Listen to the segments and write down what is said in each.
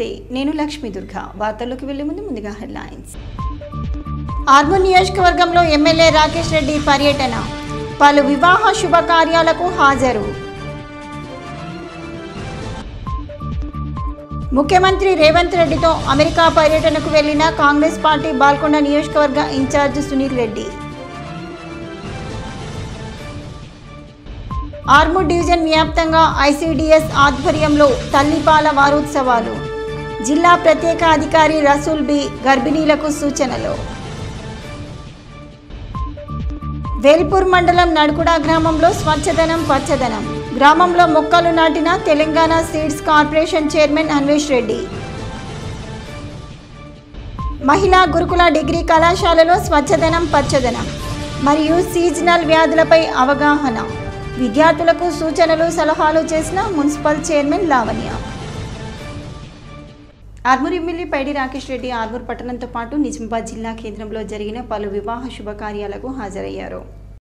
నమస్తే నేను లక్ష్మీ దుర్గా వార్తల్లోకి వెళ్లే ముందు ముందుగా హెడ్లైన్స్ ఆర్మూర్ నియోజకవర్గంలో ఎమ్మెల్యే రాకేష్ రెడ్డి పర్యటన పలు వివాహ శుభకార్యాలకు హాజరు ముఖ్యమంత్రి రేవంత్ రెడ్డితో అమెరికా పర్యటనకు వెళ్లిన కాంగ్రెస్ పార్టీ బాల్కొండ నియోజకవర్గ ఇన్ఛార్జ్ సునీల్ రెడ్డి ఆర్మూర్ డివిజన్ వ్యాప్తంగా ఐసీడీఎస్ ఆధ్వర్యంలో తల్లిపాల వారోత్సవాలు జిల్లా ప్రత్యేక అధికారి రసూల్ బి గర్భిణీలకు సూచనలు వేల్పూర్ మండలం నడుకుడ గ్రామంలో స్వచ్ఛదనం పచ్చదనం గ్రామంలో మొక్కలు నాటిన Telangana seeds corporation chairman Anvesh Reddy మహిళా గురుకుల డిగ్రీ కళాశాలలో స్వచ్ఛదనం పచ్చదనం మరియు సీజనల్ వ్యాధులపై అవగాహన విద్యార్థులకు సూచనలు సలహాలు చేసిన municipal chairman Lavanya Armoor MLA Paidi Rakesh Reddy Armoor పట్టణంతో పాటు నిజామాబాద్ జిల్లా కేంద్రంలో జరిగిన పలు వివాహ శుభకార్యాలకు హాజరయ్యారు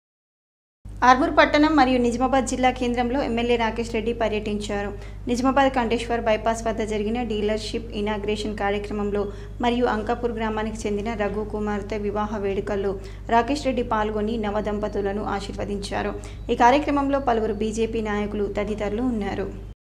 ఆర్మూర్ పట్టణం మరియు నిజామాబాద్ జిల్లా కేంద్రంలో ఎమ్మెల్యే రాకేష్ రెడ్డి పర్యటించారు నిజామాబాద్ కంటేశ్వర్ బైపాస్ వద్ద జరిగిన డీలర్షిప్ ఇనాగ్రేషన్ కార్యక్రమంలో మరియు అంకాపూర్ గ్రామానికి చెందిన రఘు కుమార్తె వివాహ వేడుకల్లో రాకేష్ రెడ్డి పాల్గొని నవదంపతులను ఆశీర్వదించారు ఈ కార్యక్రమంలో పలువురు బీజేపీ నాయకులు తదితరులు ఉన్నారు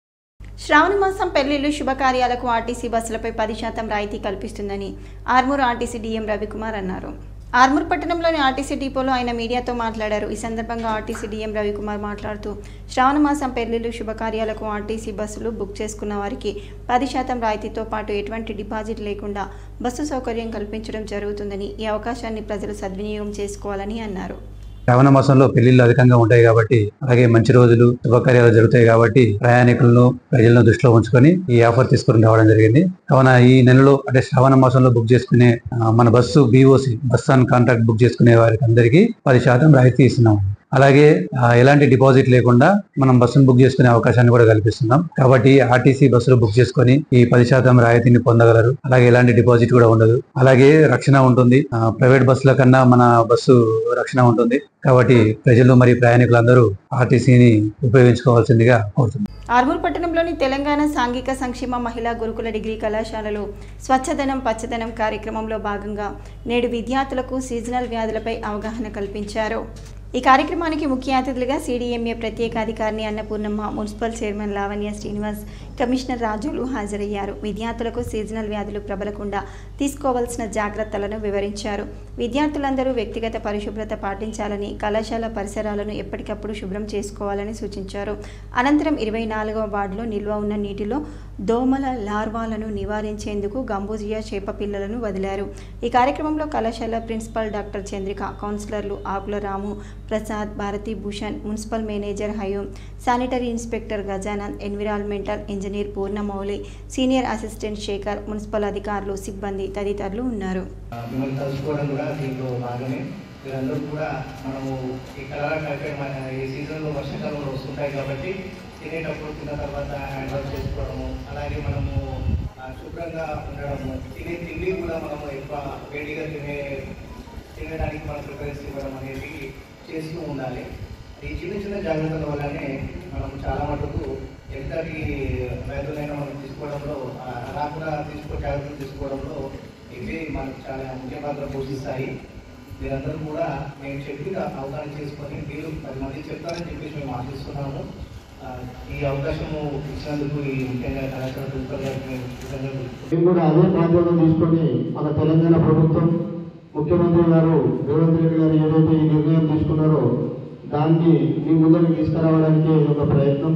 శ్రావణ మాసం పెళ్లిళ్లు శుభకార్యాలకు ఆర్టీసీ బస్సులపై పది శాతం రాయితీ కల్పిస్తుందని ఆర్మూర్ ఆర్టీసీ డీఎం రవికుమార్ అన్నారు ఆర్మూర్ పట్టణంలోని ఆర్టీసీ డిపోలో ఆయన మీడియాతో మాట్లాడారు ఈ సందర్భంగా ఆర్టీసీ డీఎం రవికుమార్ మాట్లాడుతూ శ్రావణ మాసం పెళ్లిళ్లు శుభకార్యాలకు ఆర్టీసీ బస్సులు బుక్ చేసుకున్న వారికి పది శాతం రాయితీతో పాటు ఎటువంటి డిపాజిట్ లేకుండా బస్సు సౌకర్యం కల్పించడం జరుగుతుందని ఈ అవకాశాన్ని ప్రజలు సద్వినియోగం చేసుకోవాలని అన్నారు శ్రావణ మాసంలో పెళ్లిళ్ళు అధికంగా ఉంటాయి కాబట్టి అలాగే మంచి రోజులు శుభకార్యాలు జరుగుతాయి కాబట్టి ప్రయాణికులను ప్రజలను దృష్టిలో ఉంచుకొని ఈ ఆఫర్ తీసుకుని రావడం జరిగింది కావున ఈ నెలలో అంటే శ్రావణ మాసంలో బుక్ చేసుకునే ఆ, మన bus BOC bus on contract book చేసుకునే వారికి అందరికీ పది శాతం రాయితీ ఇస్తున్నాం అలాగే ఆ, ఎలాంటి డిపాజిట్ లేకుండా మనం బస్సును బుక్ చేసుకునే అవకాశాన్ని కూడా కల్పిస్తున్నాం కాబట్టి ఆర్టీసీ బస్సులు బుక్ చేసుకొని ఈ పది శాతం రాయితీని పొందగలరు అలాగే ఎలాంటి డిపాజిట్ కూడా ఉండదు అలాగే రక్షణ ఉంటుంది ఆ, ప్రైవేట్ బస్సుల కన్నా మన బస్సు రక్షణ ఉంటుంది కాబట్టి ప్రజలు మరియు ప్రయాణికులందరూ ఆర్టీసీని ఉపయోగించుకోవాల్సిందిగా కోరుతున్నాం ఆర్మూర్ పట్టణంలోని తెలంగాణ సాంఘిక సంక్షేమ మహిళా గురుకుల డిగ్రీ కళాశాలలో స్వచ్ఛదనం పచ్చదనం కార్యక్రమంలో భాగంగా నేడు విద్యార్థులకు సీజనల్ వ్యాధులపై అవగాహన కల్పించారు ఈ కార్యక్రమానికి ముఖ్య అతిథులుగా సిడిఎంఏ ప్రత్యేక అధికారిని Annapurnamma municipal chairman Lavanya Srinivas commissioner Rajulu హాజరయ్యారు విద్యార్థులకు సీజనల్ వ్యాధులు ప్రబలకుండా తీసుకోవాల్సిన జాగ్రత్తలను వివరించారు విద్యార్థులందరూ వ్యక్తిగత పరిశుభ్రత పాటించాలని కళాశాల పరిసరాలను ఎప్పటికప్పుడు శుభ్రం చేసుకోవాలని సూచించారు అనంతరం ఇరవై నాలుగవ వార్డులో నిల్వ ఉన్న నీటిలో దోమల లార్వాలను నివారించేందుకు గంబూజియా చేప పిల్లలను వదిలారు ఈ కార్యక్రమంలో కళాశాల ప్రిన్సిపల్ డాక్టర్ చంద్రిక కౌన్సిలర్లు ఆకుల రాము ప్రసాద్ భారతీ భూషణ్ మున్సిపల్ మేనేజర్ హయోం sanitary inspector Gajanand environmental engineer Purnamouli senior assistant Shekar municipal అధికారులు సిబ్బంది తదితరులు ఉన్నారు మిమ్మల్ని కలుసుకోవడం కూడా దీంట్లో భాగమే మీరందరూ కూడా మనము ఈ కలరా కాకే మన ఈ సీజన్లో వర్షాకాలంలో వస్తుంటాయి కాబట్టి తినేటప్పుడు తిన్న తర్వాత హ్యాండ్ వాష్ చేసుకోవడము అలాగే మనము ఆ, శుభ్రంగా ఉండడము తినే తిండి కూడా మనము ఎక్కువ వేడిగా తినే తినడానికి మనం ప్రిఫరెన్స్ ఇవ్వడం అనేది చేస్తూ ఉండాలి ఈ చిన్న చిన్న జాగ్రత్తల వల్లనే మనం చాలా మటుకు ఎంతటి వ్యాధులైనా మనం తీసుకోవడంలో ఆ, రాకుండా తీసుకో జాగ్రత్తలు తీసుకోవడంలో ఇవి మనకు చాలా ముఖ్య పాత్ర పోషిస్తాయి మీరందరూ కూడా మేము చెప్పిన అవగాహన చేసుకొని మీరు పది మంది చెప్తారని చెప్పేసి మేము ఆశిస్తున్నాము ఆ, ఈ అవకాశము ఇచ్చినందుకు ఈ ముఖ్యంగా కళాశాల ప్రిన్సిపల్ గారికి మేము కృతజ్ఞతలు మేము కూడా అదే బాధ్యత తీసుకొని మన తెలంగాణ ప్రభుత్వం ముఖ్యమంత్రి గారు రేవంత్ రెడ్డి గారు ఏదైతే ఈ నిర్ణయం తీసుకున్నారో దాన్ని మీ ముందరికి తీసుకురావడానికి ఒక ప్రయత్నం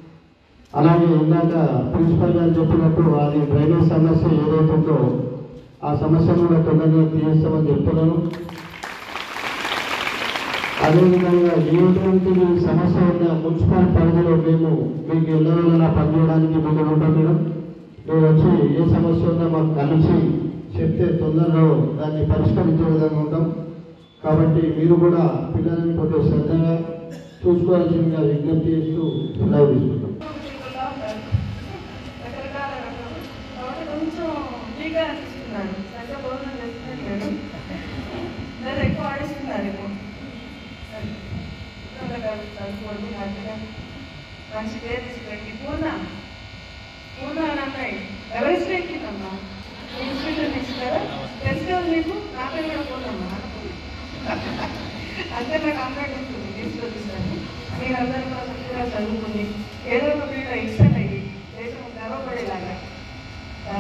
అలాగే ఇందాక ప్రిన్సిపల్ గారు చెప్పినట్టు అది డ్రైనేజ్ సమస్య ఏదైతే ఉందో ఆ సమస్యను కూడా తొందరగా తీరుస్తామని చెప్తున్నాను అదేవిధంగా ఎటువంటి సమస్య ఉన్న మున్సిపల్ పరిధిలో మేము మీకు ఎల్లవేళలా పనిచేయడానికి ముందు ఉంటాం మేడం మీరు వచ్చి ఏ సమస్య ఉన్నా మాకు కలిసి చెప్తే తొందరలో దాన్ని పరిష్కరించే విధంగా ఉంటాం కాబట్టి మీరు కూడా పిల్లలని కొద్దిగా శ్రద్ధగా చూసుకోవాల్సిందిగా విజ్ఞప్తి చేస్తూ సెలవు తీసుకుంటాం రకరకాల రకాలు కాబట్టి కొంచెం ఫ్రీగా అనిపిస్తున్నాడు చక్కగా భోజనం చేస్తున్నాడు నేను ఎక్కువ ఆడిస్తున్నారు ఏమో చదువుకోండి హ్యాపీగా మంచి పేరు తీసుకురండి పూర్ణ పూర్ణ అని అన్నాయి ఎవరెస్ట్ ఎక్కిందమ్మా ఇన్స్టిట్యూషన్ ఇస్తారా తెలుసు కదా మీకు నా పేరు కూడా పోదమ్మా అంతే నాకు కాంట్రాక్ట్ ఉంటుంది తీసుకొచ్చిస్తాను మీరందరూ కూడా చక్కగా చదువుకుని ఏదో ఒక ఫీల్డ్ ఎక్స్టెండ్ అయ్యి దేశం గర్వపడేలాగా ఆ,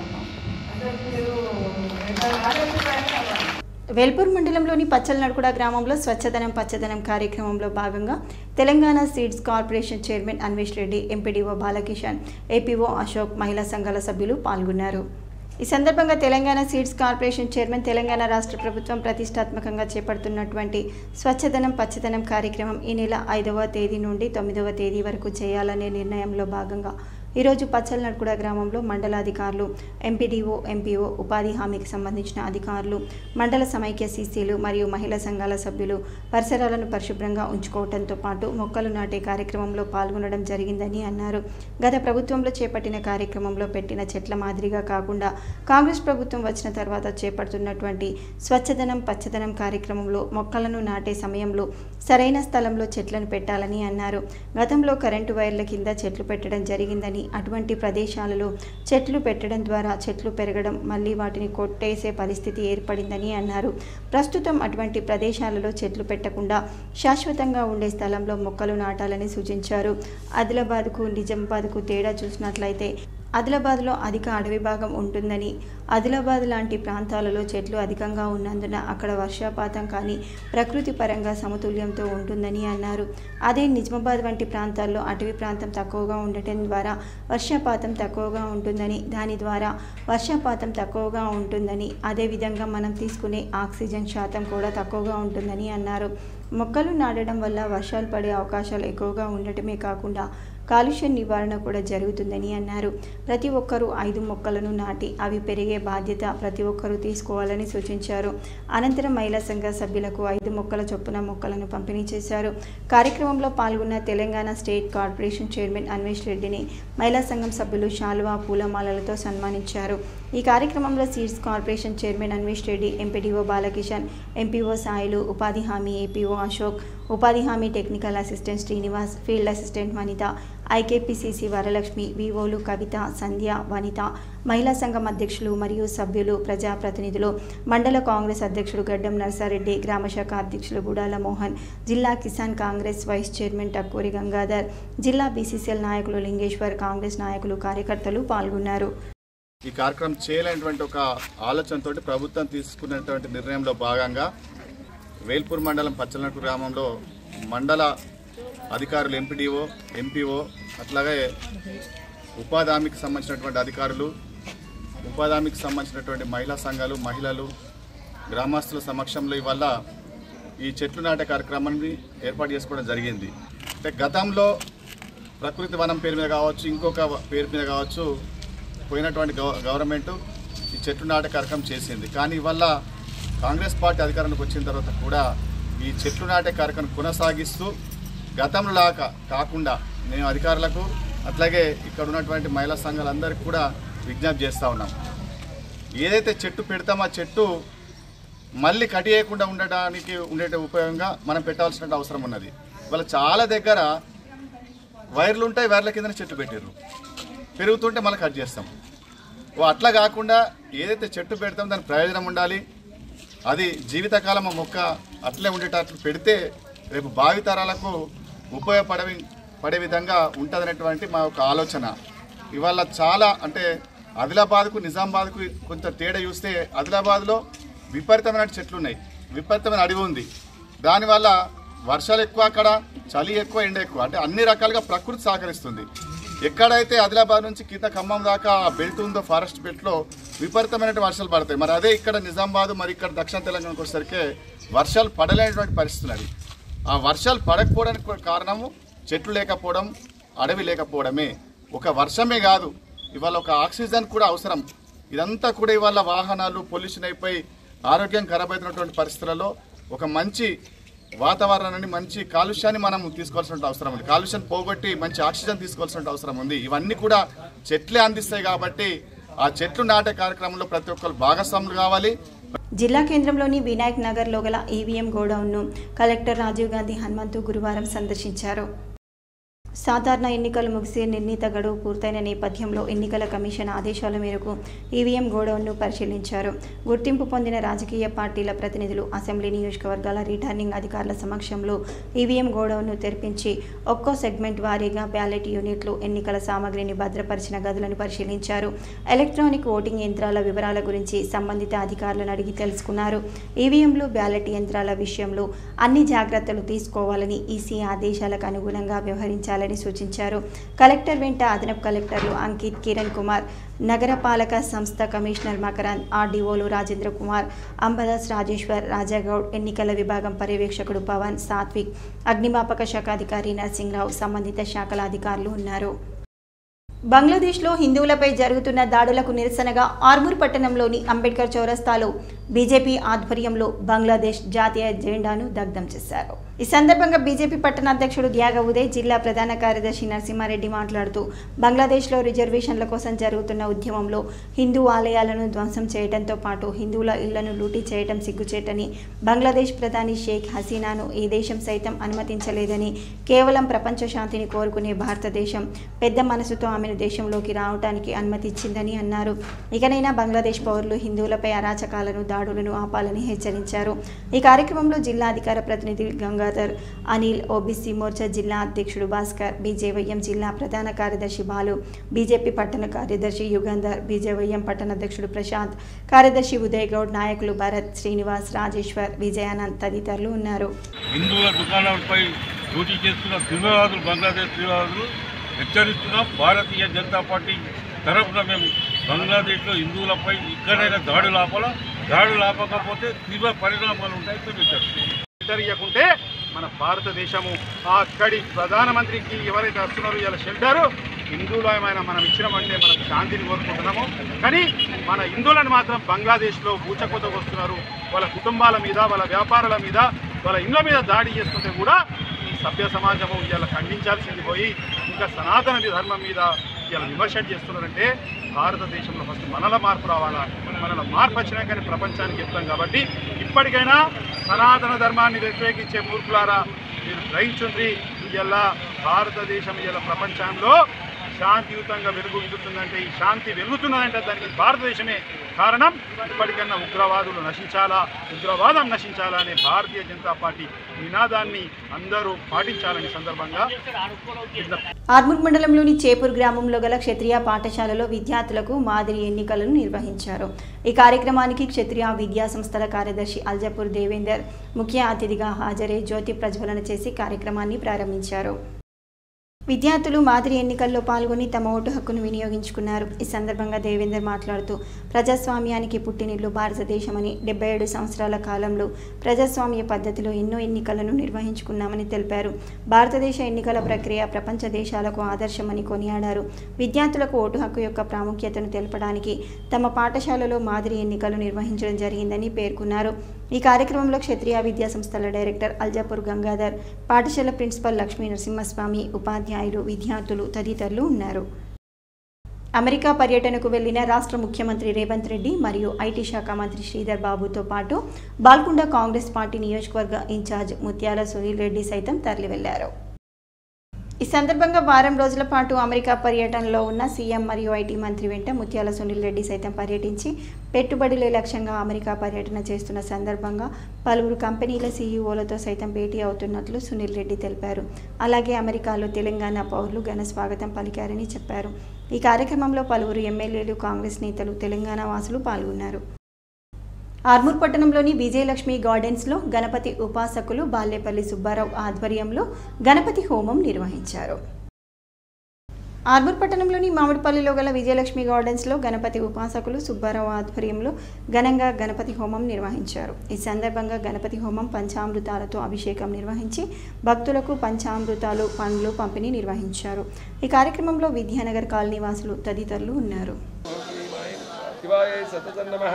అందరికీ మీరు ఎంత ఆదర్శప్రాయంగా అవ్వాలి వేల్పూర్ మండలంలోని పచ్చలనడుకుడ గ్రామంలో స్వచ్ఛదనం పచ్చదనం కార్యక్రమంలో భాగంగా Telangana seeds corporation chairman Anvesh Reddy MPDO Balakishan APO Ashok మహిళా సంఘాల సభ్యులు పాల్గొన్నారు ఈ సందర్భంగా Telangana seeds corporation chairman Telangana రాష్ట్ర ప్రభుత్వం ప్రతిష్టాత్మకంగా చేపడుతున్నటువంటి స్వచ్ఛదనం పచ్చదనం కార్యక్రమం ఈ నెల ఐదవ తేదీ నుండి తొమ్మిదవ తేదీ వరకు చేయాలనే నిర్ణయంలో భాగంగా ఈరోజు పచ్చలనడుకుడ గ్రామంలో మండలాధికారులు ఎంపీడీఓ ఎంపీఓ ఉపాధి హామీకి సంబంధించిన అధికారులు మండల సమైక్య సీసీలు మరియు మహిళా సంఘాల సభ్యులు పరిసరాలను పరిశుభ్రంగా ఉంచుకోవడంతో పాటు మొక్కలు నాటే కార్యక్రమంలో పాల్గొనడం జరిగిందని అన్నారు గత ప్రభుత్వంలో చేపట్టిన కార్యక్రమంలో పెట్టిన చెట్ల మాదిరిగా కాకుండా కాంగ్రెస్ ప్రభుత్వం వచ్చిన తర్వాత చేపడుతున్నటువంటి స్వచ్ఛదనం పచ్చదనం కార్యక్రమంలో మొక్కలను నాటే సమయంలో సరైన స్థలంలో చెట్లను పెట్టాలని అన్నారు గతంలో కరెంటు వైర్ల కింద చెట్లు పెట్టడం జరిగిందని అటువంటి ప్రదేశాలలో చెట్లు పెట్టడం ద్వారా చెట్లు పెరగడం మళ్ళీ వాటిని కొట్టేసే పరిస్థితి ఏర్పడిందని అన్నారు ప్రస్తుతం అటువంటి ప్రదేశాలలో చెట్లు పెట్టకుండా శాశ్వతంగా ఉండే స్థలంలో మొక్కలు నాటాలని సూచించారు ఆదిలాబాద్కు నిజామాబాద్కు తేడా చూసినట్లయితే ఆదిలాబాద్లో అధిక అడవి భాగం ఉంటుందని ఆదిలాబాద్ లాంటి ప్రాంతాలలో చెట్లు అధికంగా ఉన్నందున అక్కడ వర్షపాతం కానీ ప్రకృతి పరంగా సమతుల్యంతో ఉంటుందని అన్నారు అదే నిజామాబాద్ వంటి ప్రాంతాల్లో అటవీ ప్రాంతం తక్కువగా ఉండటం ద్వారా వర్షపాతం తక్కువగా ఉంటుందని దాని ద్వారా వర్షపాతం తక్కువగా ఉంటుందని అదేవిధంగా మనం తీసుకునే ఆక్సిజన్ శాతం కూడా తక్కువగా ఉంటుందని అన్నారు మొక్కలు నాటడం వల్ల వర్షాలు పడే అవకాశాలు ఎక్కువగా ఉండటమే కాకుండా కాలుష్య నివారణ కూడా జరుగుతుందని అన్నారు ప్రతి ఒక్కరూ ఐదు మొక్కలను నాటి అవి పెరిగే బాధ్యత ప్రతి ఒక్కరూ తీసుకోవాలని సూచించారు అనంతరం మహిళా సంఘ సభ్యులకు ఐదు మొక్కల చొప్పున మొక్కలను పంపిణీ చేశారు కార్యక్రమంలో పాల్గొన్న Telangana state corporation chairman Anvesh రెడ్డిని మహిళా సంఘం సభ్యులు శాలువా పూలమాలలతో సన్మానించారు ఈ కార్యక్రమంలో seeds corporation chairman Anvesh Reddy MPDO Balakishan MPO Sailu ఉపాధి హామీ ఏపీఓ అశోక్ ఉపాధి హామీ technical assistant Srinivas field assistant Vanitha IKP CC Varalakshmi వివోలు కవిత సంధ్య వనిత మహిళా సంఘం అధ్యక్షులు మరియు సభ్యులు ప్రజాప్రతినిధులు మండల కాంగ్రెస్ అధ్యక్షుడు గడ్డం నర్సారెడ్డి గ్రామశాఖ అధ్యక్షులు గుడాల మోహన్ జిల్లా కిసాన్ కాంగ్రెస్ వైస్ చైర్మన్ టక్కూరి గంగాధర్ జిల్లా బీసీసీఎల్ నాయకులు లింగేశ్వర్ కాంగ్రెస్ నాయకులు కార్యకర్తలు పాల్గొన్నారు ఈ కార్యక్రమం చేయలేనటువంటి ఒక ఆలోచనతో ప్రభుత్వం తీసుకున్నటువంటి నిర్ణయంలో భాగంగా వేల్పూర్ మండలం పచ్చలనకు గ్రామంలో మండల అధికారులు ఎంపీడీఓ ఎంపీఓ అట్లాగే ఉపాధి హామీకి సంబంధించినటువంటి అధికారులు ఉపాధి హామీకి సంబంధించినటువంటి మహిళా సంఘాలు మహిళలు గ్రామస్తుల సమక్షంలో ఇవల్ల ఈ చెట్లు నాటే కార్యక్రమాన్ని ఏర్పాటు చేసుకోవడం జరిగింది అంటే గతంలో ప్రకృతి వనం పేరు మీద కావచ్చు ఇంకొక పేరు మీద కావచ్చు పోయినటువంటి గవ- గవర్నమెంట్ ఈ చెట్లు నాటే కార్యక్రమం చేసింది కానీ ఇవల్ల కాంగ్రెస్ పార్టీ అధికారంలోకి వచ్చిన తర్వాత కూడా ఈ చెట్లు నాటే కార్యక్రమం కొనసాగిస్తూ గతంలో లాగా కాకుండా మేము అధికారులకు అట్లాగే ఇక్కడ ఉన్నటువంటి మహిళా సంఘాలందరికీ కూడా విజ్ఞప్తి చేస్తూ ఉన్నాం ఏదైతే చెట్టు పెడతామో ఆ చెట్టు మళ్ళీ కటియకుండా ఉండడానికి ఉండే ఉపయోగంగా మనం పెట్టాల్సిన అవసరం ఉన్నది వాళ్ళ చాలా దగ్గర వైర్లు ఉంటాయి వైర్ల కింద చెట్టు పెట్టారు పెరుగుతుంటే మళ్ళీ కట్ చేస్తాం ఓ అట్లా కాకుండా ఏదైతే చెట్టు పెడతామో దానికి ప్రయోజనం ఉండాలి అది జీవితకాలం ఆ మొక్క అట్లే ఉండేటట్లు పెడితే రేపు భావితరాలకు ఉపయోగపడే పడే విధంగా ఉంటుందనేటువంటి మా యొక్క ఆలోచన ఇవాళ చాలా అంటే ఆదిలాబాద్కు నిజామాబాద్కు కొంత తేడా చూస్తే ఆదిలాబాద్లో విపరీతమైన చెట్లు ఉన్నాయి విపరీతమైన అడవి ఉంది దానివల్ల వర్షాలు ఎక్కువ అక్కడ చలి ఎక్కువ ఎండ ఎక్కువ అంటే అన్ని రకాలుగా ప్రకృతి సహకరిస్తుంది ఎక్కడైతే ఆదిలాబాద్ నుంచి కింద ఖమ్మం దాకా ఆ బెల్ట్ ఉందో ఫారెస్ట్ బెల్ట్లో విపరీతమైన వర్షాలు పడతాయి మరి అదే ఇక్కడ నిజామాబాద్ మరి ఇక్కడ దక్షిణ తెలంగాణకు వచ్చేసరికి వర్షాలు పడలేనటువంటి పరిస్థితి ఉన్నది ఆ వర్షాలు పడకపోవడానికి కూడా కారణము చెట్లు లేకపోవడం అడవి లేకపోవడమే ఒక వర్షమే కాదు ఇవాళ ఒక ఆక్సిజన్ కూడా అవసరం ఇదంతా కూడా ఇవాళ వాహనాలు పొల్యూషన్ అయిపోయి ఆరోగ్యం ఖరాబ్ అవుతున్నటువంటి పరిస్థితులలో ఒక మంచి వాతావరణాన్ని మంచి కాలుష్యాన్ని మనం తీసుకోవాల్సిన అవసరం ఉంది కాలుష్యం పోగొట్టి మంచి ఆక్సిజన్ తీసుకోవాల్సిన అవసరం ఉంది ఇవన్నీ కూడా చెట్లే అందిస్తాయి కాబట్టి ఆ చెట్లు నాటే కార్యక్రమంలో ప్రతి ఒక్కరు భాగస్వాములు కావాలి జిల్లా కేంద్రంలోని వినాయక్ నగర్లో గల ఈవీఎం గోడౌన్ను కలెక్టర్ రాజీవ్ గాంధీ హనుమంతు గురువారం సందర్శించారు సాధారణ ఎన్నికలు ముగిసి నిర్ణీత గడువు పూర్తయిన నేపథ్యంలో ఎన్నికల కమిషన్ ఆదేశాల మేరకు ఈవీఎం గోడౌన్ను పరిశీలించారు గుర్తింపు పొందిన రాజకీయ పార్టీల ప్రతినిధులు అసెంబ్లీ నియోజకవర్గాల రిటర్నింగ్ అధికారుల సమక్షంలో ఈవీఎం గోడౌన్ను తెరిపించి ఒక్కో సెగ్మెంట్ వారీగా బ్యాలెట్ యూనిట్లు ఎన్నికల సామగ్రిని భద్రపరిచిన గదులను పరిశీలించారు ఎలక్ట్రానిక్ ఓటింగ్ యంత్రాల వివరాల గురించి సంబంధిత అధికారులను అడిగి తెలుసుకున్నారు ఈవీఎంలు బ్యాలెట్ యంత్రాల విషయంలో అన్ని జాగ్రత్తలు తీసుకోవాలని ఈసీ ఆదేశాలకు అనుగుణంగా వ్యవహరించాలని సూచించారు కలెక్టర్ వెంట అదనపు కలెక్టర్లు అంకిత్ కిరణ్ కుమార్ నగరపాలక సంస్థ కమిషనర్ మకరాంత్ ఆర్డీఓలు రాజేంద్ర కుమార్ అంబదాస్ రాజేశ్వర్ రాజాగౌడ్ ఎన్నికల విభాగం పర్యవేక్షకుడు పవన్ సాత్విక్ అగ్నిమాపక శాఖ అధికారి నరసింహరావు సంబంధిత శాఖల అధికారులు ఉన్నారు బంగ్లాదేశ్లో హిందువులపై జరుగుతున్న దాడులకు నిరసనగా ఆర్మూర్ పట్టణంలోని అంబేద్కర్ చౌరస్తాలో బీజేపీ ఆధ్వర్యంలో బంగ్లాదేశ్ జాతీయ జెండాను దగ్ధం చేశారు ఈ సందర్భంగా బీజేపీ పట్టణ అధ్యక్షుడు గ్యాగ ఉదయ్ జిల్లా ప్రధాన కార్యదర్శి నరసింహారెడ్డి మాట్లాడుతూ బంగ్లాదేశ్లో రిజర్వేషన్ల కోసం జరుగుతున్న ఉద్యమంలో హిందూ ఆలయాలను ధ్వంసం చేయడంతో పాటు హిందువుల ఇళ్లను లూటీ చేయడం సిగ్గుచేటని బంగ్లాదేశ్ ప్రధాని షేక్ హసీనాను ఈ దేశం సైతం అనుమతించలేదని కేవలం ప్రపంచ శాంతిని కోరుకునే భారతదేశం పెద్ద మనసుతో ఆమెను దేశంలోకి రావడానికి అనుమతి ఇచ్చిందని అన్నారు ఇకనైనా బంగ్లాదేశ్ పౌరులు హిందువులపై అరాచకాలను దాడులను ఆపాలని హెచ్చరించారు ఈ కార్యక్రమంలో జిల్లా అధికార ప్రతినిధి గంగాధర్ అనిల్ ఓబీసీ మోర్చా జిల్లా అధ్యక్షుడు భాస్కర్ బీజేవైఎం జిల్లా ప్రధాన కార్యదర్శి బాలు బీజేపీ పట్టణ కార్యదర్శి యుగంధర్ బీజేవైఎం పట్టణ అధ్యక్షుడు ప్రశాంత్ కార్యదర్శి ఉదయ్ గౌడ్ నాయకులు భరత్ శ్రీనివాస్ రాజేశ్వర్ విజయానంద్ తదితరులు ఉన్నారు హిందువుల దుకాణాలపై డ్యూటీ చేస్తున్న తీవ్రవాదులు బంగ్లాదేశ్ తీవ్రవాదులు హెచ్చరిస్తున్నాం భారతీయ జనతా పార్టీ తరఫున మేము బంగ్లాదేశ్లో హిందువులపై ఇక్కడైనా దాడులు ఆపాలా దాడులు ఆపకపోతే తీవ్ర పరిణామాలు ఉంటాయి మేము హెచ్చరిస్తున్నాం షెల్టర్ ఇవ్వకుంటే మన భారతదేశము ఆ అక్కడి ప్రధానమంత్రికి ఎవరైతే వస్తున్నారో ఇలా షెల్టర్ హిందువులమైన మనం ఇచ్చినామంటే మనం శాంతిని కోరుకుంటున్నాము కానీ మన హిందువులను మాత్రం బంగ్లాదేశ్లో ఊచకొతకు వస్తున్నారు వాళ్ళ కుటుంబాల మీద వాళ్ళ వ్యాపారాల మీద వాళ్ళ ఇళ్ళ మీద దాడి చేస్తుంటే కూడా ఈ సభ్య సమాజము ఇలా ఖండించాల్సింది పోయి ఇంకా సనాతన ధర్మం మీద ఇలా విమర్శ చేస్తున్నారంటే భారతదేశంలో ఫస్ట్ మనల మార్పు రావాలా మనల మార్పు వచ్చినాకనే ప్రపంచానికి చెప్తాం కాబట్టి ఇప్పటికైనా సనాతన ధర్మాన్ని వ్యతిరేకించే మూర్ఖులారా మీరు గ్రహించుండ్రి ఇలా భారతదేశం ఇలా ప్రపంచంలో శాంతియుతంగా వెలుగుతుందంటే ఈ శాంతి వెలుగుతున్నదంటే దానికి భారతదేశమే కారణం ఇప్పటికన్నా ఉగ్రవాదులు నశించాలా ఉగ్రవాదం నశించాలా అనే భారతీయ జనతా పార్టీ నినాదాన్ని అందరూ పాటించాలని సందర్భంగా విజ్ఞప్తి ఆర్మూర్ మండలంలోని చేపూర్ గ్రామంలో గల క్షత్రియ పాఠశాలలో విద్యార్థులకు మాదిరి ఎన్నికలను నిర్వహించారు ఈ కార్యక్రమానికి క్షత్రియ విద్యా సంస్థల కార్యదర్శి అల్జపూర్ దేవేందర్ ముఖ్య అతిథిగా హాజరై జ్యోతి ప్రజ్వలన చేసి కార్యక్రమాన్ని ప్రారంభించారు విద్యార్థులు మాదిరి ఎన్నికల్లో పాల్గొని తమ ఓటు హక్కును వినియోగించుకున్నారు ఈ సందర్భంగా దేవేందర్ మాట్లాడుతూ ప్రజాస్వామ్యానికి పుట్టినిల్లు భారతదేశమని డెబ్బై ఏడు సంవత్సరాల కాలంలో ప్రజాస్వామ్య పద్ధతిలో ఎన్నో ఎన్నికలను నిర్వహించుకున్నామని తెలిపారు భారతదేశ ఎన్నికల ప్రక్రియ ప్రపంచ దేశాలకు ఆదర్శమని కొనియాడారు విద్యార్థులకు ఓటు హక్కు యొక్క ప్రాముఖ్యతను తెలపడానికి తమ పాఠశాలలో మాదిరి ఎన్నికలు నిర్వహించడం జరిగిందని పేర్కొన్నారు ఈ కార్యక్రమంలో క్షత్రియ విద్యా సంస్థల డైరెక్టర్ అల్జాపూర్ గంగాధర్ పాఠశాల ప్రిన్సిపల్ లక్ష్మీ నరసింహస్వామి ఉపాధ్యాయులు విద్యార్థులు తదితరులు ఉన్నారు అమెరికా పర్యటనకు వెళ్లిన రాష్ట్ర ముఖ్యమంత్రి రేవంత్ రెడ్డి మరియు ఐటీ శాఖ మంత్రి శ్రీధర్ బాబుతో పాటు బాల్కొండ కాంగ్రెస్ పార్టీ నియోజకవర్గ ఇన్ఛార్జ్ ముత్యాల సునీల్ రెడ్డి సైతం తరలి వెళ్లారు ఈ సందర్భంగా వారం రోజుల పాటు అమెరికా పర్యటనలో ఉన్న సీఎం మరియు ఐటీ మంత్రి వెంట ముత్యాల సునీల్ రెడ్డి సైతం పర్యటించి పెట్టుబడులే లక్ష్యంగా అమెరికా పర్యటన చేస్తున్న సందర్భంగా పలువురు కంపెనీల సీఈఓలతో సైతం భేటీ అవుతున్నట్లు సునీల్ రెడ్డి తెలిపారు అలాగే అమెరికాలో తెలంగాణ పౌరులు ఘన స్వాగతం పలికారని చెప్పారు ఈ కార్యక్రమంలో పలువురు ఎమ్మెల్యేలు కాంగ్రెస్ నేతలు తెలంగాణ వాసులు పాల్గొన్నారు ఆర్మూర్ పట్టణంలోని విజయలక్ష్మి గార్డెన్స్లో గణపతి ఉపాసకులు బాల్యపల్లి సుబ్బారావు ఆధ్వర్యంలో గణపతి హోమం నిర్వహించారు ఆర్మూర్ పట్టణంలోని మామిడిపల్లిలో గల విజయలక్ష్మి గార్డెన్స్లో గణపతి ఉపాసకులు సుబ్బారావు ఆధ్వర్యంలో ఘనంగా గణపతి హోమం నిర్వహించారు ఈ సందర్భంగా గణపతి హోమం పంచామృతాలతో అభిషేకం నిర్వహించి భక్తులకు పంచామృతాలు పండ్లు పంపిణీ నిర్వహించారు ఈ కార్యక్రమంలో విద్యానగర్ కాలనీ వాసులు తదితరులు ఉన్నారు శివాయ సతతం నమ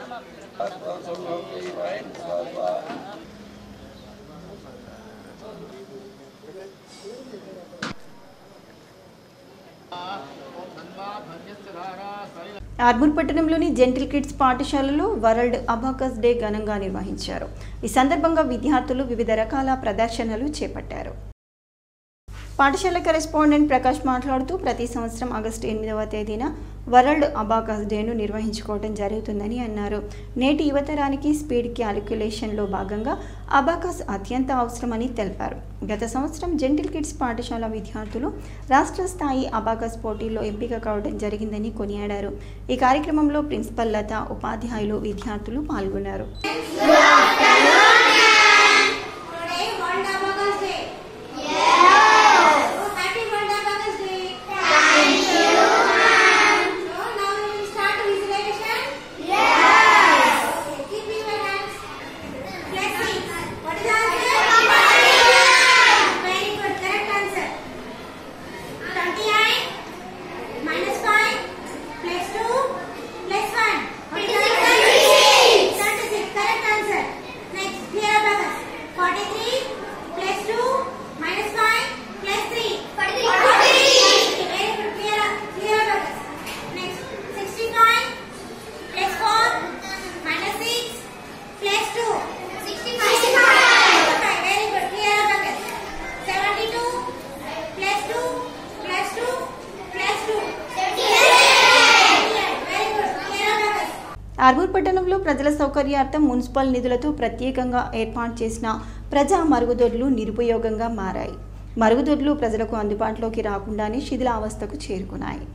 ఆర్మూర్ పట్టణంలోని జెంటిల్ కిడ్స్ పాఠశాలలో వరల్డ్ అబాకస్ డే ఘనంగా నిర్వహించారు ఈ సందర్భంగా విద్యార్థులు వివిధ రకాల ప్రదర్శనలు చేపట్టారు పాఠశాల కరెస్పాండెంట్ ప్రకాష్ మాట్లాడుతూ ప్రతి సంవత్సరం ఆగస్టు ఎనిమిదవ తేదీన వరల్డ్ అబాకస్ డేను నిర్వహించుకోవడం జరుగుతుందని అన్నారు నేటి యువతరానికి స్పీడ్ క్యాలిక్యులేషన్లో భాగంగా అబాకస్ అత్యంత అవసరమని తెలిపారు గత సంవత్సరం జెంటిల్ కిడ్స్ పాఠశాల విద్యార్థులు రాష్ట్ర స్థాయి అబాకస్ పోటీల్లో ఎంపిక కావడం జరిగిందని కొనియాడారు ఈ కార్యక్రమంలో ప్రిన్సిపల్ లత ఉపాధ్యాయులు విద్యార్థులు పాల్గొన్నారు Today World Abacus Day. Yes. So happy World Abacus Day. Thank you, ma'am. So now we will start visualization. Yes. Okay. Keep your hands. Blessings. What is the answer? Very good. Correct answer. Twenty-eight minus five plus two plus one. What is the answer? Thirty-six. Correct answer. Next, clear abacus. Forty-three plus two minus five plus three. Forty-three. Forty-three. Very good. Clear, clear abacus. Next, sixty-five plus four minus six plus two. Sixty-five. Sixty-five. Very good. Clear abacus. Seventy-two plus two plus two plus two. Seventy-eight. Very good. Clear abacus. Armoor పట్టణంలో ప్రజల సౌకర్యార్థం municipal నిధులతో ప్రత్యేకంగా ఏర్పాటు చేసిన ప్రజా మరుగుదొడ్లు నిరుపయోగంగా మారాయి మరుగుదొడ్లు ప్రజలకు అందుబాటులోకి రాకుండానే శిథిలావస్థకు చేరుకున్నాయి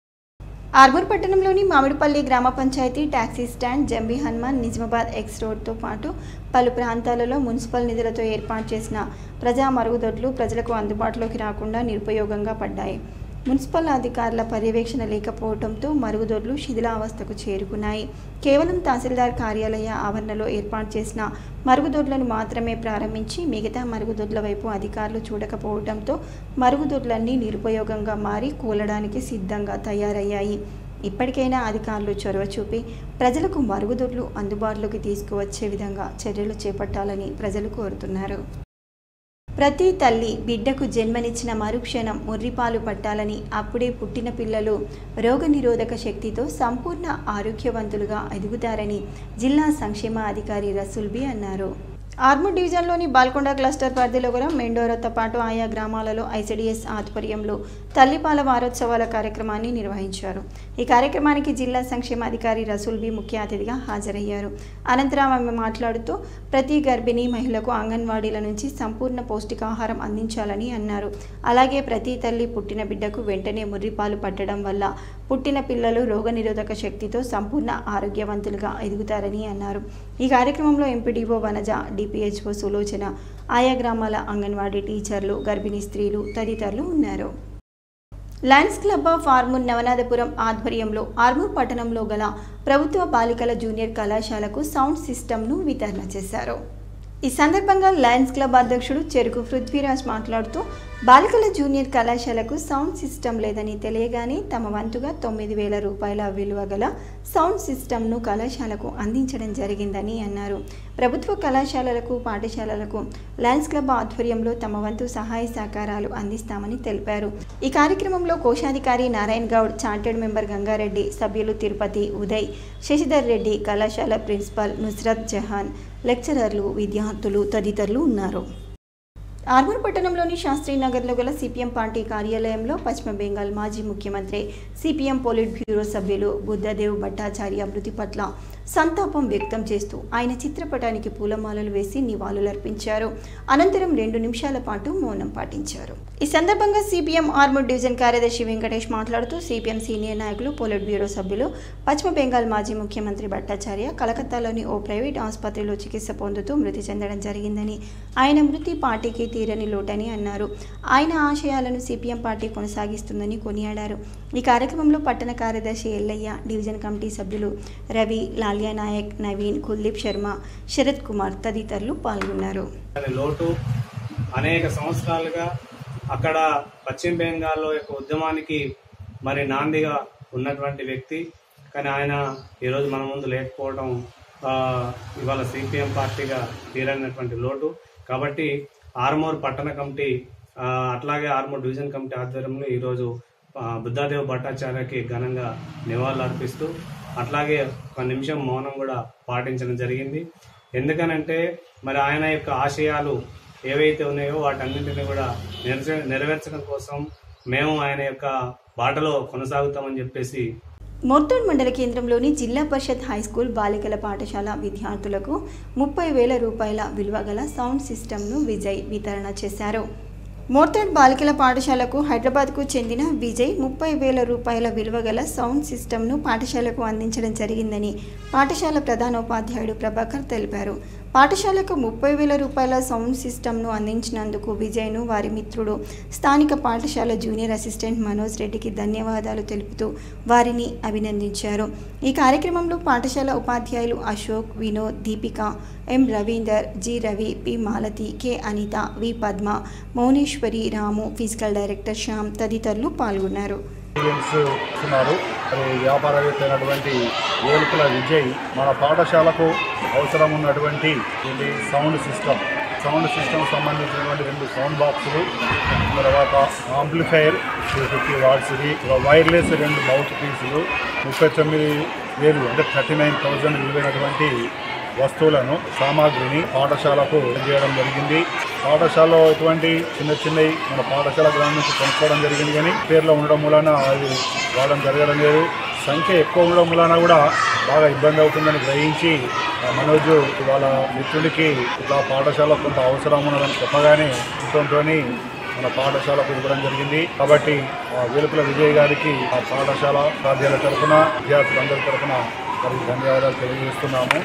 ఆర్మూర్ పట్టణంలోని మామిడిపల్లి గ్రామ panchayat taxi stand Jambi Hanuman Nizamabad X రోడ్తో పాటు పలు ప్రాంతాలలో మున్సిపల్ నిధులతో ఏర్పాటు చేసిన ప్రజా మరుగుదొడ్లు ప్రజలకు అందుబాటులోకి రాకుండా నిరుపయోగంగా పడ్డాయి మున్సిపల్ అధికారుల పర్యవేక్షణ లేకపోవడంతో మరుగుదొడ్లు శిథిలావస్థకు చేరుకున్నాయి కేవలం తహసీల్దార్ కార్యాలయ ఆవరణలో ఏర్పాటు చేసిన మరుగుదొడ్లను మాత్రమే ప్రారంభించి మిగతా మరుగుదొడ్ల వైపు అధికారులు చూడకపోవడంతో మరుగుదొడ్లన్నీ నిరుపయోగంగా మారి కూలడానికి సిద్ధంగా తయారయ్యాయి ఇప్పటికైనా అధికారులు చొరవ చూపి ప్రజలకు మరుగుదొడ్లు అందుబాటులోకి తీసుకువచ్చే విధంగా చర్యలు చేపట్టాలని ప్రజలు కోరుతున్నారు ప్రతి తల్లి బిడ్డకు జన్మనిచ్చిన మరుక్షణం ముర్రిపాలు పట్టాలని అప్పుడే పుట్టిన పిల్లలు రోగనిరోధక శక్తితో సంపూర్ణ ఆరోగ్యవంతులుగా ఎదుగుతారని జిల్లా సంక్షేమ అధికారి రసూల్బీ అన్నారు ఆర్మూర్ డివిజన్లోని బాల్కొండ క్లస్టర్ పరిధిలో గల మెండోరతో పాటు ఆయా గ్రామాలలో ఐసిడిఎస్ ఆధ్వర్యంలో తల్లిపాల వారోత్సవాల కార్యక్రమాన్ని నిర్వహించారు ఈ కార్యక్రమానికి జిల్లా సంక్షేమ అధికారి రసూల్ బి ముఖ్య అతిథిగా హాజరయ్యారు అనంతరం ఆమె మాట్లాడుతూ ప్రతి గర్భిణీ మహిళకు అంగన్వాడీల నుంచి సంపూర్ణ పౌష్టికాహారం అందించాలని అన్నారు అలాగే ప్రతి తల్లి పుట్టిన బిడ్డకు వెంటనే ముర్రిపాలు పట్టడం వల్ల పుట్టిన పిల్లలు రోగనిరోధక శక్తితో సంపూర్ణ ఆరోగ్యవంతులుగా ఎదుగుతారని అన్నారు ఈ కార్యక్రమంలో ఎంపీడీఓ వనజ డిపిహెచ్ఓ సులోచన ఆయా గ్రామాల అంగన్వాడీ టీచర్లు గర్భిణీ స్త్రీలు తదితరులు ఉన్నారు lions club of Armoor Navanathapuram ఆధ్వర్యంలో ఆర్మూర్ పట్టణంలో గల ప్రభుత్వ బాలికల జూనియర్ కళాశాలకు సౌండ్ సిస్టమ్ను వితరణ చేశారు ఈ సందర్భంగా లయన్స్ క్లబ్ అధ్యక్షుడు చెరుకు పృథ్వీరాజ్ మాట్లాడుతూ బాలికల జూనియర్ కళాశాలకు సౌండ్ సిస్టమ్ లేదని తెలియగానే తమ వంతుగా తొమ్మిది వేల రూపాయల విలువ గల సౌండ్ సిస్టమ్ను కళాశాలకు అందించడం జరిగిందని అన్నారు ప్రభుత్వ కళాశాలలకు పాఠశాలలకు లయన్స్ క్లబ్ ఆధ్వర్యంలో తమ వంతు సహాయ సహకారాలు అందిస్తామని తెలిపారు ఈ కార్యక్రమంలో కోశాధికారి నారాయణ గౌడ్ చార్టెడ్ మెంబర్ గంగారెడ్డి సభ్యులు తిరుపతి ఉదయ్ శశిధర్ రెడ్డి కళాశాల ప్రిన్సిపల్ నుస్రత్ జహాన్ లెక్చరర్లు విద్యార్థులు తదితరులు ఉన్నారు ఆర్మూర్ పట్టణంలోని శాస్త్రీ నగర్లో గల సిపిఎం పార్టీ కార్యాలయంలో పశ్చిమ బెంగాల్ మాజీ ముఖ్యమంత్రి సిపిఎం పోలిట్ బ్యూరో సభ్యులు బుద్ధదేవ్ భట్టాచార్య మృతి పట్ల సంతాపం వ్యక్తం చేస్తూ ఆయన చిత్రపటానికి పూలమాలలు వేసి నివాళులర్పించారు అనంతరం రెండు నిమిషాల పాటు మౌనం పాటించారు ఈ సందర్భంగా సిపిఎం ఆర్మూర్ డివిజన్ కార్యదర్శి వెంకటేష్ మాట్లాడుతూ సిపిఎం సీనియర్ నాయకులు పోలిట్ బ్యూరో సభ్యులు పశ్చిమ బెంగాల్ మాజీ ముఖ్యమంత్రి భట్టాచార్య కలకత్తాలోని ఓ ప్రైవేట్ ఆసుపత్రిలో చికిత్స పొందుతూ మృతి చెందడం జరిగిందని ఆయన మృతి పార్టీకి తీరని లోటని అన్నారు ఆయన ఆశయాలను సిపిఎం పార్టీ కొనసాగిస్తుందని కొనియాడారు ఈ కార్యక్రమంలో పట్టణ కార్యదర్శి ఎల్లయ్య డివిజన్ కమిటీ సభ్యులు రవి లాల్యా నాయక్ నవీన్ కుల్దీప్ శర్మ శరత్ కుమార్ తదితరులు పాల్గొన్నారు అనే లోటు అనేక సంవత్సరాలుగా అక్కడ పశ్చిమ బెంగాల్లో యొక్క ఉద్యమానికి మరి నాందిగా ఉన్నటువంటి వ్యక్తి కానీ ఆయన ఈరోజు మన ముందు లేకపోవడం ఆ, ఇవాళ సిపిఎం పార్టీగా తీరనటువంటి లోటు కాబట్టి ఆర్మూర్ పట్టణ కమిటీ ఆ, అట్లాగే ఆర్మూర్ డివిజన్ కమిటీ ఆధ్వర్యంలో ఈరోజు ఆ, బుద్ధాదేవ్ భట్టాచార్యకి ఘనంగా నివాళులు అర్పిస్తూ అట్లాగే ఒక నిమిషం మౌనం కూడా పాటించడం జరిగింది ఎందుకనంటే మరి ఆయన యొక్క ఆశయాలు ఏవైతే ఉన్నాయో వాటన్నింటినీ కూడా నెరవే నెరవేర్చడం కోసం మేము ఆయన యొక్క బాటలో కొనసాగుతామని చెప్పేసి మోర్తాడ్ మండల కేంద్రంలోని జిల్లా పరిషత్ హై స్కూల్ బాలికల పాఠశాల విద్యార్థులకు ముప్పై వేల రూపాయల విలువ గల సౌండ్ సిస్టమ్ను విజయ్ వితరణ చేశారు మోర్తాడ్ బాలికల పాఠశాలకు హైదరాబాద్కు చెందిన విజయ్ ముప్పై వేల రూపాయల విలువ గల సౌండ్ సిస్టమ్ను పాఠశాలకు అందించడం జరిగిందని పాఠశాల ప్రధానోపాధ్యాయుడు ప్రభాకర్ తెలిపారు పాఠశాలకు ముప్పై వేల రూపాయల సౌండ్ సిస్టమ్ను అందించినందుకు విజయ్ను వారి మిత్రుడు స్థానిక పాఠశాల జూనియర్ అసిస్టెంట్ మనోజ్ రెడ్డికి ధన్యవాదాలు తెలుపుతూ వారిని అభినందించారు ఈ కార్యక్రమంలో పాఠశాల ఉపాధ్యాయులు Ashok Vinod Deepika M Ravinder G Ravi P Malathi K Anitha V Padma Mouneshwari Ramu physical director Shyam తదితరులు పాల్గొన్నారు ఎక్స్పీరియన్స్ ఇస్తున్నారు మరి వ్యాపారవేత్త అయినటువంటి వేలుకల విజయ్ మన పాఠశాలకు అవసరం ఉన్నటువంటి ఇది సౌండ్ సిస్టమ్ సౌండ్ సిస్టమ్ సంబంధించినటువంటి రెండు సౌండ్ బాక్సులు తర్వాత ఆంప్లిఫైర్ టూ ఫిఫ్టీ వాట్స్ది వైర్లెస్ రెండు మౌత్ పీసులు ముప్పై తొమ్మిది వేలు అంటే థర్టీ నైన్ థౌజండ్ విలువైనటువంటి వస్తువులను సామాగ్రిని పాఠశాలకు చేయడం జరిగింది పాఠశాలలో ఎటువంటి చిన్న చిన్నవి మన పాఠశాల గ్రామం నుంచి కొనుక్కోవడం జరిగింది కానీ పేర్లో ఉండడం మూలన అది వాడడం జరగడం లేదు సంఖ్య ఎక్కువ ఉండడం మూలన కూడా బాగా ఇబ్బంది అవుతుందని గ్రహించి ఆ మనోజు వాళ్ళ మిత్రుడికి ఇట్లా పాఠశాల కొంత అవసరం ఉన్నదని చెప్పగానే ఇంట్లో మన పాఠశాలకు ఇవ్వడం జరిగింది కాబట్టి ఆ వేలుకల విజయ్ గారికి ఆ పాఠశాల ఉపాధ్యాయుల తరఫున విద్యార్థులందరి తరఫున వారికి ధన్యవాదాలు తెలియజేస్తున్నాము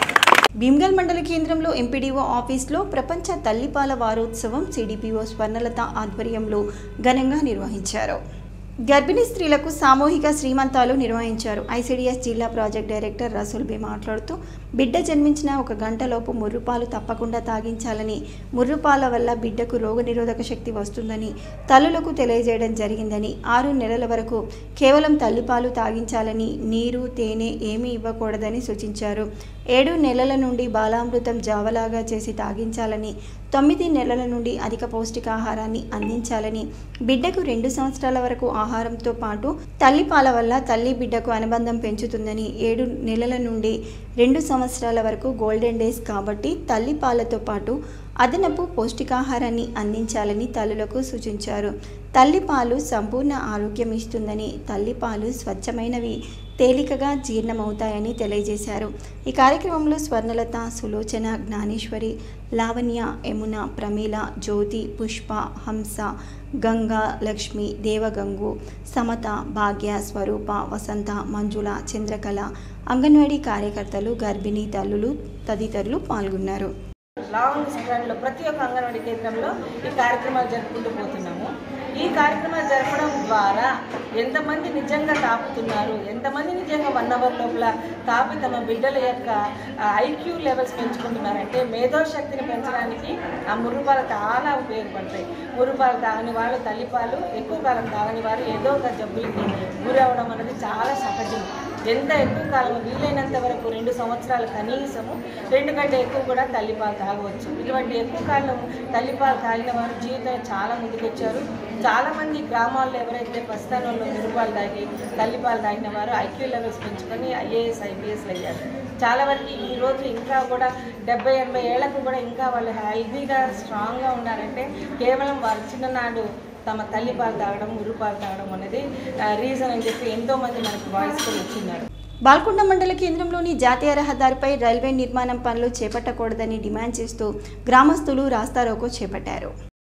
భీమ్గల్ మండల కేంద్రంలో ఎంపీడీఓ ఆఫీస్లో ప్రపంచ తల్లిపాల వారోత్సవం సిడిపిఓ స్వర్ణలత ఆధ్వర్యంలో ఘనంగా నిర్వహించారు గర్భిణీ స్త్రీలకు సామూహిక శ్రీమంతాలు నిర్వహించారు ఐసిడిఎస్ జిల్లా ప్రాజెక్ట్ డైరెక్టర్ రసూల్ బి మాట్లాడుతూ బిడ్డ జన్మించిన ఒక గంటలోపు ముర్రుపాలు తప్పకుండా తాగించాలని ముర్రుపాల వల్ల బిడ్డకు రోగనిరోధక శక్తి వస్తుందని తల్లులకు తెలియజేయడం జరిగిందని ఆరు నెలల వరకు కేవలం తల్లిపాలు తాగించాలని నీరు తేనె ఏమీ ఇవ్వకూడదని సూచించారు ఏడు నెలల నుండి బాలామృతం జావలాగా చేసి తాగించాలని తొమ్మిది నెలల నుండి అధిక పౌష్టికాహారాన్ని అందించాలని బిడ్డకు రెండు సంవత్సరాల వరకు ఆహారంతో పాటు తల్లిపాల వల్ల తల్లి బిడ్డకు అనుబంధం పెంచుతుందని ఏడు నెలల నుండి రెండు సంవత్సరాల వరకు గోల్డెన్ డేస్ కాబట్టి తల్లి పాలతో పాటు అదనపు పౌష్టికాహారాన్ని అందించాలని తల్లులకు సూచించారు తల్లిపాలు సంపూర్ణ ఆరోగ్యం ఇస్తుందని తల్లిపాలు స్వచ్ఛమైనవి తేలికగా జీర్ణమవుతాయని తెలియజేశారు ఈ కార్యక్రమంలో స్వర్ణలత సులోచన జ్ఞానేశ్వరి లావణ్య యమున ప్రమీల జ్యోతి పుష్ప హంస గంగా లక్ష్మి దేవగంగు సమత భాగ్య స్వరూప వసంత మంజుల చంద్రకళ అంగన్వాడీ కార్యకర్తలు గర్భిణీ తల్లులు తదితరులు పాల్గొన్నారు లాంగ్ స్ట్రాండ్లో ప్రతి ఒక్క అంగన్వాడీ కేంద్రంలో ఈ కార్యక్రమాలు జరుపుకుంటూ పోతున్నాము ఈ కార్యక్రమాలు జరపడం ద్వారా ఎంతమంది నిజంగా తాపుతున్నారు ఎంతమంది నిజంగా వన్ అవర్ లోపల తాపి తమ బిడ్డల యొక్క ఐక్యూ లెవెల్స్ పెంచుకుంటున్నారంటే మేధోశక్తిని పెంచడానికి ఆ మురుపాలు చాలా ఉపయోగపడతాయి మురుపాలు తాగని వాళ్ళు తల్లిపాలు ఎక్కువ కాలం తాగని వారు ఏదో ఒక జబ్బులకి గురవడం అనేది చాలా సహజం ఎంత ఎక్కువ కాలం వీలైనంత వరకు రెండు సంవత్సరాలు కనీసము రెండు కంటే ఎక్కువ కూడా తల్లిపాలు తాగవచ్చు ఇటువంటి ఎక్కువ కాలం తల్లిపాలు తాగిన వారు జీవితం చాలా ముందుకొచ్చారు చాలామంది గ్రామాల్లో ఎవరైతే ప్రస్థానంలో నిరుపాలు తాగి తల్లిపాలు తాగిన వారు ఐక్యూ లెవెల్స్ పెంచుకొని ఐఏఎస్ ఐపీఎస్లు అయ్యారు చాలా వరకు ఈ రోజు ఇంకా కూడా డెబ్బై ఎనభై ఏళ్లకు కూడా ఇంకా వాళ్ళు హెల్తీగా స్ట్రాంగ్గా ఉన్నారంటే కేవలం వారు చిన్ననాడు తమ తల్లిపాలు తాగడం ఉరుపాలు తాగడం అనేది రీజన్ అని చెప్పి ఎంతోమంది మనకు వాయిస్ కూడా ఇచ్చిన్నారు బాల్కొండ మండల కేంద్రంలోని జాతీయ రహదారిపై రైల్వే నిర్మాణం పనులు చేపట్టకూడదని డిమాండ్ చేస్తూ గ్రామస్తులు రాస్తారోకో చేపట్టారు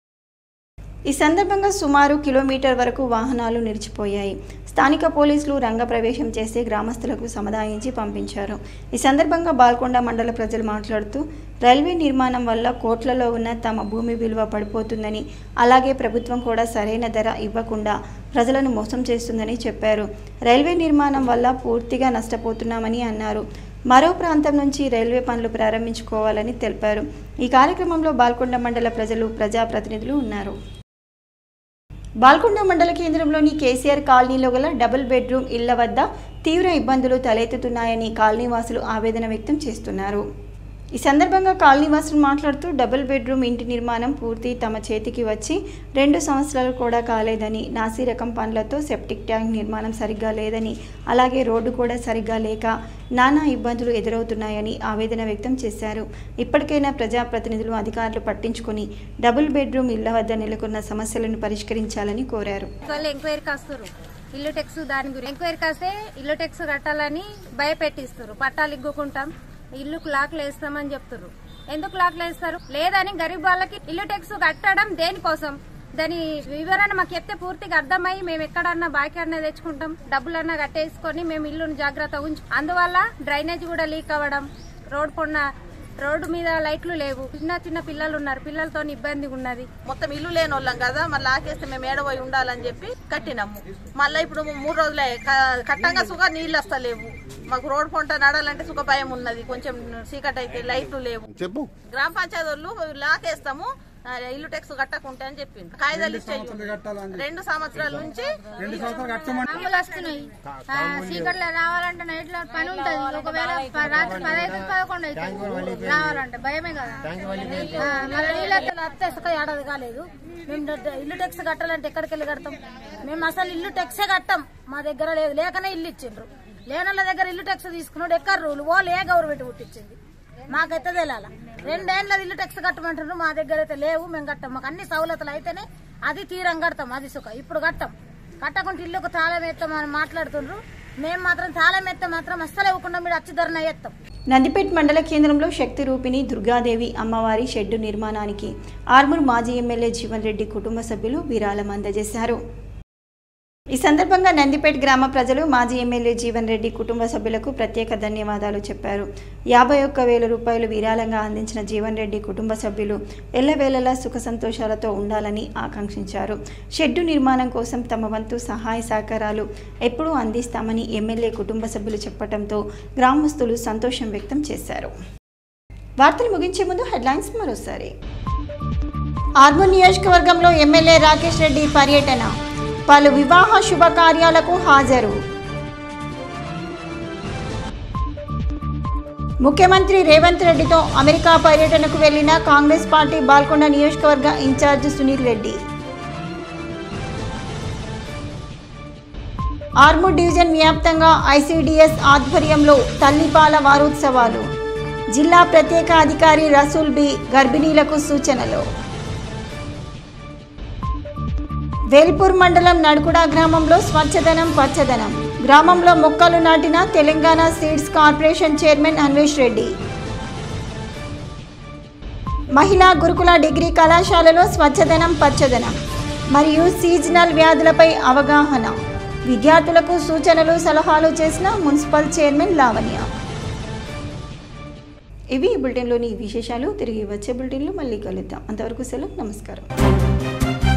ఈ సందర్భంగా సుమారు కిలోమీటర్ వరకు వాహనాలు నిలిచిపోయాయి స్థానిక పోలీసులు రంగప్రవేశం చేసి గ్రామస్తులకు సముదాయించి పంపించారు ఈ సందర్భంగా బాల్కొండ మండల ప్రజలు మాట్లాడుతూ రైల్వే నిర్మాణం వల్ల కోట్లలో ఉన్న తమ భూమి విలువ పడిపోతుందని అలాగే ప్రభుత్వం కూడా సరైన ధర ఇవ్వకుండా ప్రజలను మోసం చేస్తుందని చెప్పారు రైల్వే నిర్మాణం వల్ల పూర్తిగా నష్టపోతున్నామని అన్నారు మరో ప్రాంతం నుంచి రైల్వే పనులు ప్రారంభించుకోవాలని తెలిపారు ఈ కార్యక్రమంలో బాల్కొండ మండల ప్రజలు ప్రజాప్రతినిధులు ఉన్నారు బాల్కొండ మండల కేంద్రంలోని కేసీఆర్ కాలనీలో గల డబుల్ బెడ్రూమ్ ఇళ్ల వద్ద తీవ్ర ఇబ్బందులు తలెత్తుతున్నాయని కాలనీవాసులు ఆవేదన వ్యక్తం చేస్తున్నారు ఈ సందర్భంగా కాలనీవాసులు మాట్లాడుతూ డబుల్ బెడ్రూమ్ ఇంటి నిర్మాణం పూర్తి తమ చేతికి వచ్చి రెండు సంవత్సరాలు కూడా కాలేదని నాసి రకం పనులతో సెప్టిక్ ట్యాంక్ నిర్మాణం సరిగ్గా లేదని అలాగే రోడ్డు కూడా సరిగ్గా లేక నానా ఇబ్బందులు ఎదురవుతున్నాయని ఆవేదన వ్యక్తం చేశారు ఇప్పటికైనా ప్రజాప్రతినిధులు అధికారులు పట్టించుకొని డబుల్ బెడ్రూమ్ ఇళ్ల వద్ద నెలకొన్న సమస్యలను పరిష్కరించాలని కోరారు వాళ్ళు ఎంక్వైరీకి వస్తారు ఇల్లు టెక్స్ దాని గురించి ఎంక్వైరీకి వస్తే ఇల్లు టెక్స్ కట్టాలని భయపెట్టిస్తారు పట్టాలు ఇగ్గుకుంటాం ఇల్లుకు లాక్లు వేస్తామని చెప్తారు ఎందుకు లాక్లు వేస్తారు లేదని గరీబ్ వాళ్ళకి ఇల్లు టెక్స్ కట్టడం దేనికోసం దాని వివరణ మాకు చెప్తే పూర్తిగా అర్థమై మేము ఎక్కడన్నా బాకీ అన్నా తెచ్చుకుంటాం డబ్బులన్నా కట్టేసుకొని మేము ఇల్లును జాగ్రత్త ఉంచు అందువల్ల డ్రైనేజ్ కూడా లీక్ అవ్వడం రోడ్ పొన్న రోడ్డు మీద లైట్లు లేవు చిన్న చిన్న పిల్లలు ఉన్నారు పిల్లలతో ఇబ్బంది ఉన్నది మొత్తం ఇల్లు లేని వాళ్ళం కదా మళ్ళీ లాకేస్తే మేము ఏడపోయి ఉండాలని చెప్పి కట్టినాము మళ్ళీ ఇప్పుడు మూడు రోజులే క- కట్టంగా సుఖ నీళ్ళు వస్తలేవు మాకు రోడ్ పొంట నడాలంటే సుఖ భయం ఉన్నది కొంచెం చీకటి అయితే లైట్లు లేవు చెప్పు గ్రామ పంచాయతీ వాళ్ళు లాకేస్తాము ఆ, ఇల్లు టెక్స్ కట్టకుంటే అని చెప్పింది కాయిదాలు ఇచ్చేయి రెండు సంవత్సరాల నుంచి అమ్ములు వస్తున్నాయి ఆ, చీకట్లో రావాలంటే నైట్ లో పని ఉంటది ఒకవేళ ప- రాత్రి పదహైదు పదకొండు అవుతుంది రావాలంటే భయమే కదా ఆ, మళ్ళీ నీళ్ళతో వస్తే సుఖ ఏడాది కాలేదు మేము డ- ఇల్లు టెక్స్ కట్టాలంటే ఎక్కడికి వెళ్ళి కడతాం మేము అసలు ఇల్లు టెక్సే కట్టాం మా దగ్గర లేదు లేకనే ఇల్లు ఇచ్చిండ్రు లేనోళ్ళ దగ్గర ఇల్లు టెక్స్ తీసుకున్నాడు ఎక్కడ రూలు వాళ్ళు ఏ గవర్నమెంట్ పుట్టించింది మాకైతే తెలియాల రెండేళ్ళ ఇల్లు టెక్స్ కట్టమంటారు మా దగ్గర అయితే లేవు మేము కట్టాం మాకు అన్ని సౌలతులు అయితేనే అది తీరం కడతాం అది సుఖ ఇప్పుడు కట్టాం కట్టకుండా ఇల్లుకు తాళం ఎత్తామని మాట్లాడుతుండ్రు మేము మాత్రం తాళం ఎత్తే మాత్రం అస్సలు ఇవ్వకుండా మీరు వచ్చి ధరణ ఎత్తాం నందిపేట్ మండల కేంద్రంలో శక్తి రూపిణి దుర్గాదేవి అమ్మవారి షెడ్డు నిర్మాణానికి ఆర్మూర్ మాజీ ఎమ్మెల్యే జీవన్ రెడ్డి కుటుంబ సభ్యులు విరాళం అందజేశారు ఈ సందర్భంగా నందిపేట్ గ్రామ ప్రజలు మాజీ ఎమ్మెల్యే జీవన్ రెడ్డి కుటుంబ సభ్యులకు ప్రత్యేక ధన్యవాదాలు చెప్పారు యాభై ఒక్క వేల రూపాయలు విరాళంగా అందించిన జీవన్ రెడ్డి కుటుంబ సభ్యులు ఎల్లవేళలా సుఖ సంతోషాలతో ఉండాలని ఆకాంక్షించారు షెడ్డు నిర్మాణం కోసం తమ వంతు సహాయ సహకారాలు ఎప్పుడూ అందిస్తామని ఎమ్మెల్యే కుటుంబ సభ్యులు చెప్పడంతో గ్రామస్తులు సంతోషం వ్యక్తం చేశారు వార్తలు ముగించే ముందు హెడ్లైన్స్ మరోసారి ఆర్మూర్ నియోజకవర్గంలో ఎమ్మెల్యే రాకేష్ రెడ్డి పర్యటన పలు వివాహ శుభకార్యాలకు హాజరు ముఖ్యమంత్రి రేవంత్ రెడ్డితో అమెరికా పర్యటనకు వెళ్లిన కాంగ్రెస్ పార్టీ బాల్కొండ నియోజకవర్గ ఇన్ఛార్జ్ సునీల్ రెడ్డి ఆర్మూర్ డివిజన్ వ్యాప్తంగా ఐసీడీఎస్ ఆధ్వర్యంలో తల్లిపాల వారోత్సవాలు జిల్లా ప్రత్యేక అధికారి రసూల్ బి గర్భిణీలకు సూచనలు వేల్పూర్ మండలం నడుకుడా గ్రామంలో స్వచ్ఛదనం పచ్చదనం గ్రామంలో మొక్కలు నాటిన Telangana seeds corporation chairman Anvesh Reddy మహిళా గురుకుల డిగ్రీ కళాశాలలో స్వచ్ఛదనం పచ్చదనం మరియు సీజనల్ వ్యాధులపై అవగాహన విద్యార్థులకు సూచనలు సలహాలు చేసిన మున్సిపల్ చైర్మన్ లావణ్య ఇవి ఈ బులెటిన్లోని విశేషాలు తిరిగి వచ్చే బులెటిన్లో మళ్ళీ కలుద్దాం అంతవరకు సెలవు నమస్కారం